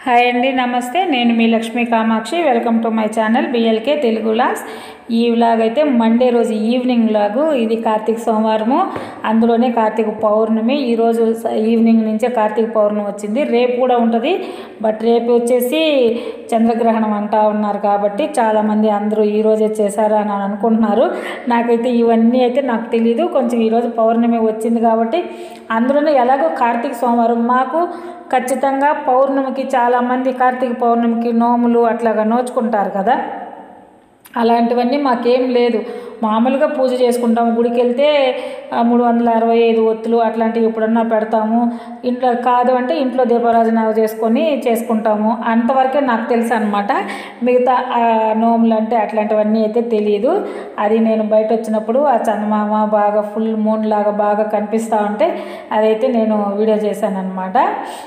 hi అండి నమస్తే నేను మీ Lakshmi Kamakshi welcome to my channel BLK Telugu vlogs ఈ వ్లాగ్ అయితే మండే రోజు ఈవినింగ్ వ్లాగు ఇది కార్తీక సోమవారము అందులోనే కార్తీక పౌర్ణమి ఈరోజు స- ఈవినింగ్ నుంచే కార్తీక పౌర్ణమి వచ్చింది రేపు కూడా ఉంటుంది బట్ రేపు వచ్చేసి చంద్రగ్రహణం అంటా ఉన్నారు కాబట్టి చాలామంది అందరూ ఈ రోజే చేశారా అని అనుకుంటున్నారు నాకైతే ఇవన్నీ అయితే నాకు తెలియదు కొంచెం ఈరోజు పౌర్ణమి వచ్చింది కాబట్టి అందులోనే ఎలాగో కార్తీక సోమవారం మాకు ఖచ్చితంగా పౌర్ణమికి చాలామంది కార్తీక పౌర్ణమికి నోములు అట్లాగా నోచుకుంటారు కదా అలాంటివన్నీ మాకేం లేదు మామూలుగా పూజ చేసుకుంటాము గుడికి వెళ్తే ఆ, మూడు వందల అరవై ఐదు ఒత్తులు అట్లాంటివి ఎప్పుడన్నా పెడతాము ఇంట్లో కాదు అంటే ఇంట్లో దీపారాధన చేసుకొని చేసుకుంటాము అంతవరకే నాకు తెలుసు అనమాట మిగతా ఆ, నోములు అంటే అట్లాంటివన్నీ అయితే తెలియదు అది నేను బయట వచ్చినప్పుడు ఆ చందమామ బాగా ఫుల్ మూన్ లాగా బాగా కనిపిస్తూ ఉంటే అదైతే నేను వీడియో చేశాను అనమాట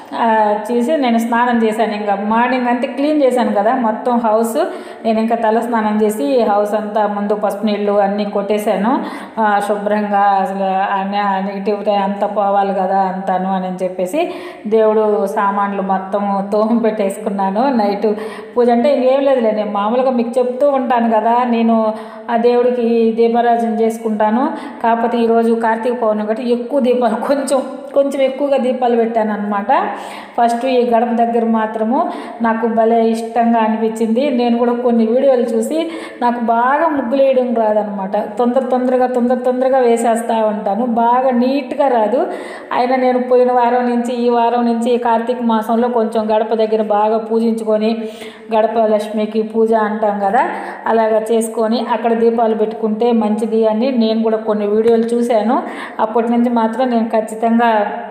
చేసి నేను స్నానం చేశాను ఇంకా మార్నింగ్ అంతా క్లీన్ చేశాను కదా మొత్తం హౌస్ నేను ఇంకా తల స్నానం చేసి హౌస్ అంతా ముందు పసుపు నీళ్ళు అన్నీ కొట్టేశాను ఆ, శుభ్రంగా అసలు నెగిటివ్ అంతా పోవాలి కదా అంతాను అని చెప్పేసి దేవుడు సామాన్లు మొత్తం తోము పెట్టేసుకున్నాను నైట్ పూజ అంటే ఇంకేం లేదులే నేను మామూలుగా మీకు చెప్తూ ఉంటాను కదా నేను ఆ దేవుడికి దీపారాజన చేసుకుంటాను కాకపోతే ఈరోజు కార్తీక పౌర్ణమి కాబట్టి ఎక్కువ దీపాలు కొంచెం కొంచెం ఎక్కువగా దీపాలు పెట్టాను అనమాట ఫస్ట్ ఈ గడప దగ్గర మాత్రము నాకు భలే ఇష్టంగా అనిపించింది నేను కూడా కొన్ని వీడియోలు చూసి నాకు బాగా ముగ్గులు వేయడం రాదనమాట తొందర తొందరగా తొందర తొందరగా వేసేస్తూ ఉంటాను బాగా నీట్గా రాదు అయినా నేను పోయిన వారం నుంచి ఈ వారం నుంచి ఈ కార్తీక మాసంలో కొంచెం గడప దగ్గర బాగా పూజించుకొని గడప లక్ష్మికి పూజ అంటాం కదా అలాగా చేసుకొని అక్కడ దీపాలు పెట్టుకుంటే మంచిది అని నేను కూడా కొన్ని వీడియోలు చూశాను అప్పటి నుంచి మాత్రం నేను ఖచ్చితంగా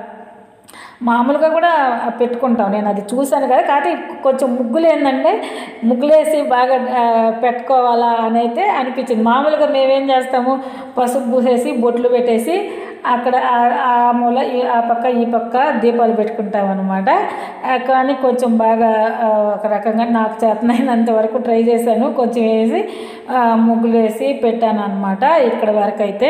మామూలుగా కూడా పెట్టుకుంటాం నేను అది చూశాను కదా కాకపోతే కొంచెం ముగ్గులు ఏంటంటే ముగ్గులేసి బాగా ఆ, పెట్టుకోవాలా అని అయితే అనిపించింది మామూలుగా మేమేం చేస్తాము పసుపు పూసేసి బొట్లు పెట్టేసి అక్కడ ఆ- ఆ మూల ఈ- ఆ పక్క ఈ పక్క దీపాలు పెట్టుకుంటాం అనమాట కానీ కొంచెం బాగా ఆ, ఒక రకంగా నాకు చేతనైనంత వరకు ట్రై చేశాను కొంచెం వేసి ఆ, ముగ్గులు వేసి పెట్టాను అనమాట ఇక్కడ వరకు అయితే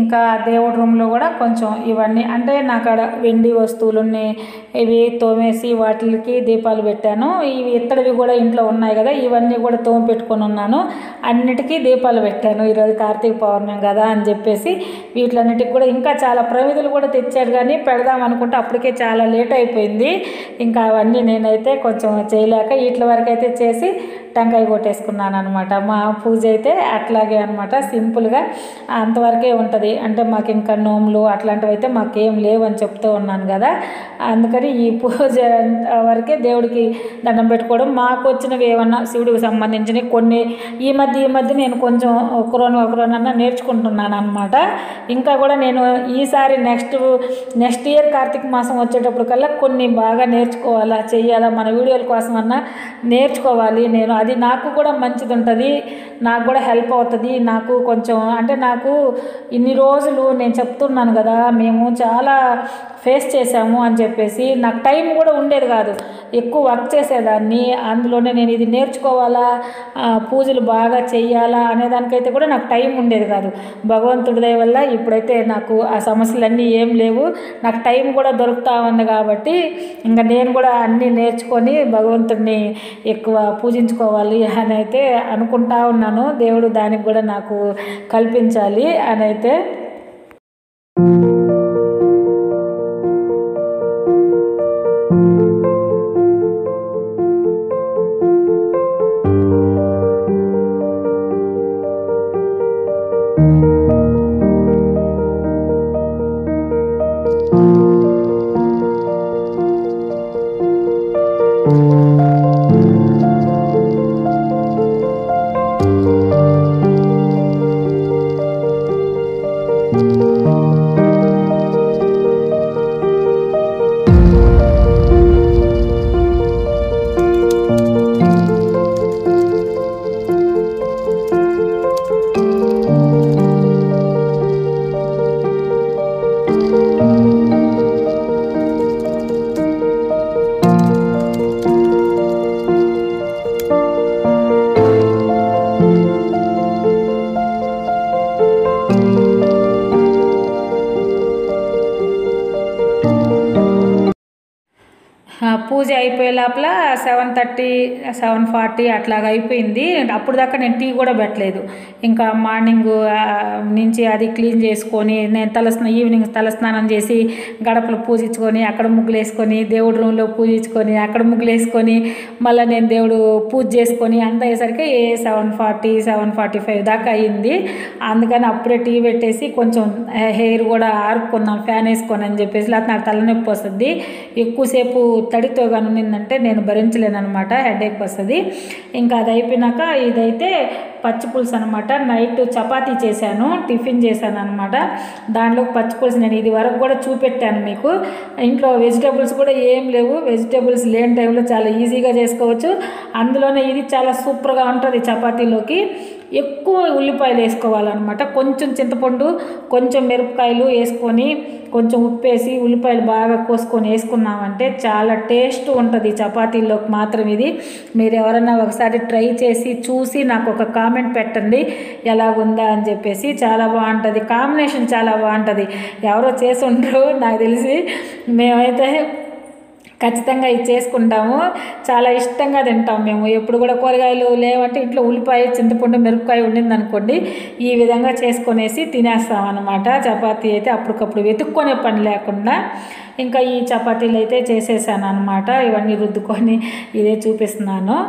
ఇంకా దేవుడి రూమ్లో కూడా కొంచెం ఇవన్నీ అంటే నాకు అక్కడ వెండి వస్తువులు ఉన్నాయి ఇవి తోమేసి వాటికి దీపాలు పెట్టాను ఇవి ఇత్తడివి కూడా ఇంట్లో ఉన్నాయి కదా ఇవన్నీ కూడా తోమ పెట్టుకొని ఉన్నాను అన్నిటికీ దీపాలు పెట్టాను ఈరోజు కార్తీక పౌర్ణమి కదా అని చెప్పేసి వీటిలన్నిటికి కూడా ఇంకా చాలా ప్రమిదలు కూడా తెచ్చారు కానీ పెడదాం అనుకుంటే అప్పటికే చాలా లేట్ అయిపోయింది ఇంకా అవన్నీ నేనైతే కొంచెం చేయలేక వీటి వరకు అయితే చేసి టెంకాయ కొట్టేసుకున్నాను అనమాట మా పూజ అయితే అట్లాగే అనమాట సింపుల్గా అంతవరకే ఉంటుంది అంటే మాకు ఇంకా నోములు అట్లాంటివి అయితే మాకేం లేవు అని చెప్తూ ఉన్నాను కదా అందుకని ఈ పూజ వరకే దేవుడికి దండం పెట్టుకోవడం మాకు వచ్చినవి ఏమన్నా శివుడికి సంబంధించినవి కొన్ని ఈ మధ్య ఈ మధ్య నేను కొంచెం ఒకరోను ఒకరోనన్నా నేర్చుకుంటున్నాను అనమాట ఇంకా కూడా నేను ఈసారి నెక్స్ట్ నెక్స్ట్ ఇయర్ కార్తీక మాసం వచ్చేటప్పుడు కల్లా కొన్ని బాగా నేర్చుకోవాలా చెయ్యాలా మన వీడియోల కోసం అన్నా నేర్చుకోవాలి నేను అది నాకు కూడా మంచిది ఉంటుంది నాకు కూడా హెల్ప్ అవుతుంది నాకు కొంచెం అంటే నాకు ఇన్ని రోజులు నేను చెప్తున్నాను కదా మేము చాలా ఫేస్ చేశాము అని చెప్పేసి నాకు టైం కూడా ఉండేది కాదు ఎక్కువ వర్క్ చేసేదాన్ని అందులోనే నేను ఇది నేర్చుకోవాలా ఆ, పూజలు బాగా చెయ్యాలా అనే దానికైతే కూడా నాకు టైం ఉండేది కాదు భగవంతుడి దయ వల్ల ఇప్పుడైతే నాకు ఆ సమస్యలన్నీ ఏం లేవు నాకు టైం కూడా దొరుకుతా ఉంది కాబట్టి ఇంకా నేను కూడా అన్నీ నేర్చుకొని భగవంతుడిని ఎక్కువ పూజించుకోవాలి అని అయితే అనుకుంటా ఉన్నాను దేవుడు దానికి కూడా నాకు కల్పించాలి అని అయితే ఆ, పూజ అయిపోయే లోపల సెవెన్ థర్టీ సెవెన్ ఫార్టీ అట్లాగా అయిపోయింది అప్పుడు దాకా నేను టీ కూడా పెట్టలేదు ఇంకా మార్నింగ్ ఆ, నుంచి అది క్లీన్ చేసుకొని నేను తలస్నా ఈవినింగ్ తలస్నానం చేసి గడపలు పూజించుకొని అక్కడ ముగ్గులు వేసుకొని దేవుడి రూమ్లో పూజించుకొని అక్కడ ముగ్గులు వేసుకొని మళ్ళీ నేను దేవుడు పూజ చేసుకొని అంత అయ్యేసరికి seven forty seven forty five దాకా అయ్యింది అందుకని అప్పుడే టీ పెట్టేసి కొంచెం హెయిర్ కూడా ఆరుకున్నాం ఫ్యాన్ వేసుకొని అని చెప్పేసి లేకపోతే నాకు తలనొప్పి వస్తుంది ఎక్కువసేపు తడితో కానీ ఉన్నిందంటే నేను భరించలేను అనమాట హెడేక్ వస్తుంది ఇంకా అది అయిపోయినాక ఇదైతే పచ్చి పులుసు అనమాట నైట్ చపాతీ చేశాను టిఫిన్ చేశాను అనమాట దాంట్లో పచ్చి పులుసు నేను ఇది వరకు కూడా చూపెట్టాను మీకు ఇంట్లో వెజిటేబుల్స్ కూడా ఏం లేవు వెజిటేబుల్స్ లేని టైంలో చాలా ఈజీగా చేసుకోవచ్చు అందులోనే ఇది చాలా సూపర్గా ఉంటుంది చపాతీలోకి ఎక్కువ ఉల్లిపాయలు వేసుకోవాలన్నమాట కొంచెం చింతపండు కొంచెం మిరపకాయలు వేసుకొని కొంచెం ఉప్పు వేసి ఉల్లిపాయలు బాగా కోసుకొని వేసుకున్నామంటే చాలా టేస్ట్ ఉంటుంది చపాతీల్లోకి మాత్రం ఇది మీరు ఎవరైనా ఒకసారి ట్రై చేసి చూసి నాకు ఒక కామెంట్ పెట్టండి ఎలా ఉందా అని చెప్పేసి చాలా బాగుంటుంది కాంబినేషన్ చాలా బాగుంటుంది ఎవరో చేసి ఉండరు నాకు తెలిసి మేమైతే ఖచ్చితంగా ఇది చేసుకుంటాము చాలా ఇష్టంగా తింటాం మేము ఎప్పుడు కూడా కూరగాయలు లేవంటే ఇంట్లో ఉల్లిపాయ చింతపండు మిరపకాయ ఉండింది అనుకోండి ఈ విధంగా చేసుకొనేసి తినేస్తాం అనమాట చపాతీ అయితే అప్పటికప్పుడు వెతుక్కునే పని లేకుండా ఇంకా ఈ చపాతీలు అయితే చేసేసాను అనమాట ఇవన్నీ రుద్దుకొని ఇదే చూపిస్తున్నాను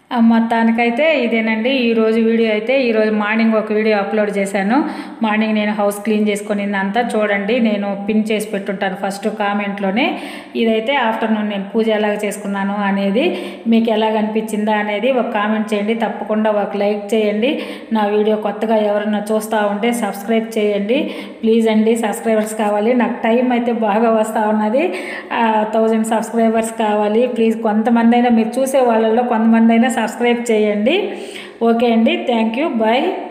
ఆ, మొత్తానికైతే ఇదేనండి ఈరోజు వీడియో అయితే ఈరోజు మార్నింగ్ ఒక వీడియో అప్లోడ్ చేశాను మార్నింగ్ నేను హౌస్ క్లీన్ చేసుకునిందంతా చూడండి నేను పిన్ చేసి పెట్టుంటాను ఫస్ట్ కామెంట్లోనే ఇదైతే ఆఫ్టర్నూన్ నేను పూజ ఎలాగ చేసుకున్నాను అనేది మీకు ఎలాగ అనిపించిందా అనేది ఒక కామెంట్ చేయండి తప్పకుండా ఒక లైక్ చేయండి నా వీడియో కొత్తగా ఎవరైనా చూస్తూ ఉంటే సబ్స్క్రైబ్ చేయండి ప్లీజ్ అండి సబ్స్క్రైబర్స్ కావాలి నాకు టైం అయితే బాగా వస్తూ ఉన్నది థౌజండ్ సబ్స్క్రైబర్స్ కావాలి ప్లీజ్ కొంతమంది అయినా మీరు చూసే వాళ్ళల్లో కొంతమంది అయినా సబ్స్క్రైబ్ చేయండి ఓకే అండి థ్యాంక్ యూ బాయ్